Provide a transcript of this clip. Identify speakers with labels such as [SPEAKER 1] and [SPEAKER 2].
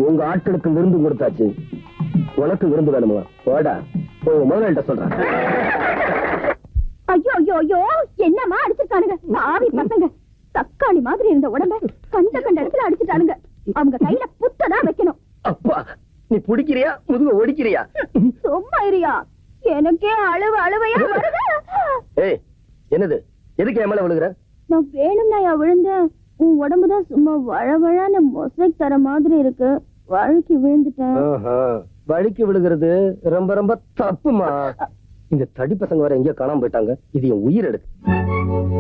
[SPEAKER 1] உங்க ஆட்களுக்கு விருந்து கொடுத்தாச்சு உனக்கு விருந்து வேணுமா போடா உங்க முதலாளிட்ட சொல்றேன்
[SPEAKER 2] ஐயோ ஐயோ ஐயோ என்னம்மா அடிச்சிருக்கானுங்க ஆவி பசங்க தக்காளி மாதிரி இருந்த உடம்ப கண்ட கண்ட இடத்துல அடிச்சிட்டானுங்க அவங்க கையில புத்ததான் வைக்கணும்
[SPEAKER 1] அப்பா நீ பிடிக்கிறியா முதுக ஒடிக்கிறியா
[SPEAKER 2] சும்மா இருயா எனக்கே அழுவ அழுவையா வருது
[SPEAKER 1] ஏய் என்னது எதுக்கு என் மேல விழுகுற
[SPEAKER 2] நான் வேணும்னா விழுந்தேன் உன் உடம்புதான் சும்மா வழவழான மொசைக் தர மாதிரி இருக்கு வழுக்கி விழுந்துட்டேன்
[SPEAKER 1] ஆஹா, வழுக்கி விழுகிறது ரொம்ப ரொம்ப தப்புமா இந்த தடி பசங்க வேற எங்கேயோ காணாம போயிட்டாங்க இது என் உயிர் எடுக்கு